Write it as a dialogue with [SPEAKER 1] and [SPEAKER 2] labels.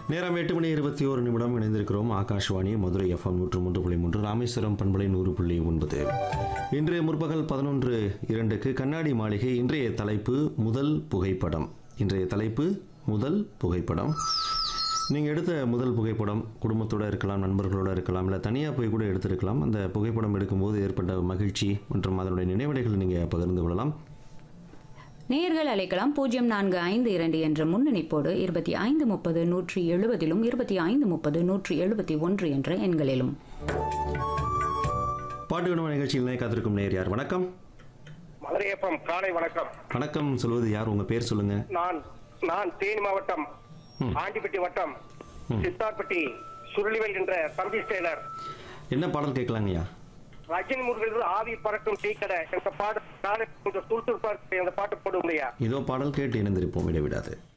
[SPEAKER 1] நேரம் எட்டு மணி இருபத்தி ஓரு நிமிடம் இணைந்திருக்கிறோம் ஆகாஷ்வாணி மதுரை எஃப்எம் நூற்று மூன்று புள்ளி மூன்று ராமேஸ்வரம் பண்பலை நூறு புள்ளி ஒன்பது இன்று முற்பகல் பதினொன்று இரண்டுக்கு கண்ணாடி மாளிகை இன்றைய தலைப்பு முதல் புகைப்படம் இன்றைய தலைப்பு முதல் புகைப்படம் நீங்கள் எடுத்த முதல் புகைப்படம் குடும்பத்தோடு இருக்கலாம் நண்பர்களோடு இருக்கலாம் இல்லை தனியாக போய் கூட எடுத்திருக்கலாம் அந்த புகைப்படம் எடுக்கும்போது ஏற்பட்ட மகிழ்ச்சி மற்றும் அதனுடைய நினைவுகளை நீங்கள் பகிர்ந்து கொள்ளலாம்
[SPEAKER 2] நேயர்கள் அழைக்கலாம் பூஜ்ஜியம் நான்கு ஐந்து இரண்டு என்ற முன்னணிப்போடு இருபத்தி ஐந்து முப்பது நூற்றி எழுபதிலும் இருபத்தி ஐந்து முப்பது நூற்றி எழுபத்தி ஒன்று என்ற எண்களிலும்
[SPEAKER 1] பாட்டு விடும நிகழ்ச்சியில் காத்திருக்கும் நேர் யார் வணக்கம்
[SPEAKER 3] மதுரை எஃப்எம் காலை வணக்கம்
[SPEAKER 1] வணக்கம் சொல்வது யார் உங்கள் பேர் சொல்லுங்கள்
[SPEAKER 3] நான் நான் தேனி மாவட்டம்
[SPEAKER 1] ம்.
[SPEAKER 3] ஆண்டிப்பட்டி வட்டம்
[SPEAKER 1] ம்.
[SPEAKER 3] சித்தார்பட்டி சுருளிவேல் என்ற தம்பி டெய்லர்
[SPEAKER 1] என்ன பாடல் கேட்கலாங்கய்யா
[SPEAKER 3] ரஜினி முருகன் ஆவி பறக்கும் டீ கடை எங்க பாடு காலை கொஞ்சம் துருத்துருப்பா இருக்கு. அந்த பாட்டு போடுங்கய்யா
[SPEAKER 1] இதோ பாடல் கேட்டு இணைந்திருப்போம் இடைவிடாது